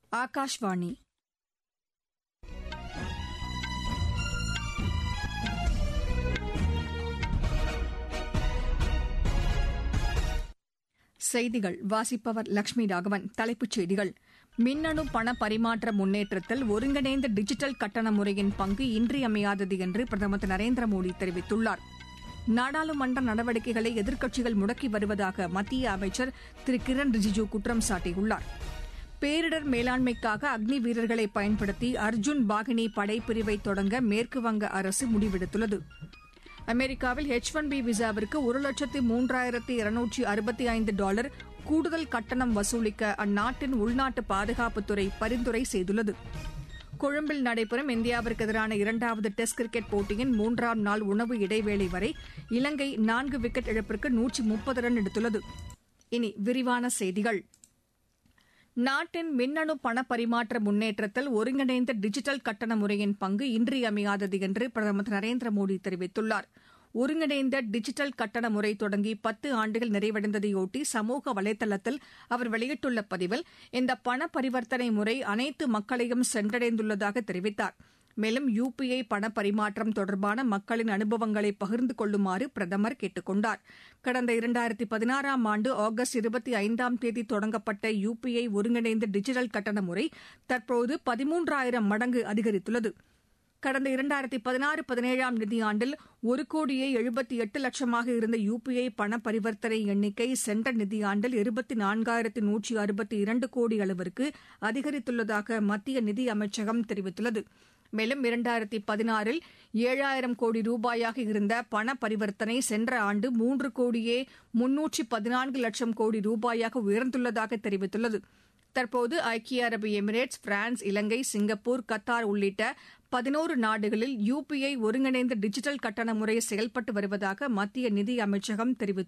ஆகாஷ்வாணி செய்திகள் வாசிப்பவர் லட்சுமி ராகவன் தலைப்புச் செய்திகள் மின்னணு பண பரிமாற்ற முன்னேற்றத்தில் ஒருங்கிணைந்த டிஜிட்டல் கட்டண முறையின் பங்கு இன்றியமையாதது என்று பிரதமர் திரு நரேந்திர மோடி தெரிவித்துள்ளார் நாடாளுமன்ற நடவடிக்கைகளை எதிர்க்கட்சிகள் முடக்கி வருவதாக மத்திய அமைச்சர் திரு கிரண் ரிஜிஜூ குற்றம் சாட்டியுள்ளார் பேரிடர் மேலாண்மைக்காக அக்னி வீரர்களை பயன்படுத்தி அர்ஜுன் பாகினி படைப்பிரிவை தொடங்க மேற்குவங்க அரசு முடிவெடுத்துள்ளது அமெரிக்காவில் எச் ஒன் பி விசாவிற்கு ஒரு லட்சத்து மூன்றாயிரத்து இருநூற்றி அறுபத்தி ஐந்து டாலர் கூடுதல் கட்டணம் வசூலிக்க அந்நாட்டின் உள்நாட்டு பாதுகாப்புத்துறை பரிந்துரை செய்துள்ளது கொழும்பில் நடைபெறும் இந்தியாவிற்கு எதிரான இரண்டாவது டெஸ்ட் கிரிக்கெட் போட்டியின் மூன்றாம் நாள் உணவு இடைவேளை வரை இலங்கை நான்கு விக்கெட் இழப்பிற்கு நூற்றி முப்பது ரன் எடுத்துள்ளது இனி விரிவான செய்திகள் நாட்டின் மின்னணு பண பரிமாற்ற முன்னேற்றத்தில் ஒருங்கிணைந்த டிஜிட்டல் கட்டண முறையின் பங்கு இன்றியமையாதது என்று பிரதமர் திரு நரேந்திர மோடி தெரிவித்துள்ளார் ஒருங்கிணைந்த டிஜிட்டல் கட்டண முறை தொடங்கி பத்து ஆண்டுகள் நிறைவடைந்ததையொட்டி சமூக வலைதளத்தில் அவர் வெளியிட்டுள்ள பதிவில் இந்த பண பரிவர்த்தனை முறை அனைத்து மக்களையும் சென்றடைந்துள்ளதாக தெரிவித்தார் மேலும் யுபிஐ பண பரிமாற்றம் தொடர்பான மக்களின் அனுபவங்களை பகிர்ந்து கொள்ளுமாறு பிரதமர் கேட்டுக் கொண்டார் கடந்த இரண்டாயிரத்தி பதினாறாம் ஆண்டு ஆகஸ்ட் இருபத்தி ஐந்தாம் தேதி தொடங்கப்பட்ட யுபிஐ ஒருங்கிணைந்த டிஜிட்டல் கட்டண முறை தற்போது பதிமூன்றாயிரம் மடங்கு அதிகரித்துள்ளது கடந்த இரண்டாயிரத்தி பதினாறு பதினேழாம் நிதியாண்டில் ஒரு கோடியே எழுபத்தி எட்டு லட்சமாக இருந்த யுபிஐ பண பரிவர்த்தனை எண்ணிக்கை சென்ற நிதியாண்டில் இருபத்தி நான்காயிரத்து நூற்றி அறுபத்தி இரண்டு கோடி அளவிற்கு அதிகரித்துள்ளதாக மத்திய நிதி அமைச்சகம் தெரிவித்துள்ளது மேலும் இரண்டாயிரத்தி பதினாறில் ஏழாயிரம் கோடி ரூபாயாக இருந்த பண பரிவர்த்தனை சென்ற ஆண்டு மூன்று கோடியே முன்னூற்றி பதினான்கு லட்சம் கோடி ரூபாயாக உயர்ந்துள்ளதாக தெரிவித்துள்ளது தற்போது ஐக்கிய அரபு எமிரேட்ஸ் பிரான்ஸ் இலங்கை சிங்கப்பூர் கத்தார் உள்ளிட்ட பதினோரு நாடுகளில் யுபிஐ ஒருங்கிணைந்த டிஜிட்டல் கட்டண முறை செயல்பட்டு வருவதாக மத்திய நிதி அமைச்சகம் தெரிவித்துள்ளது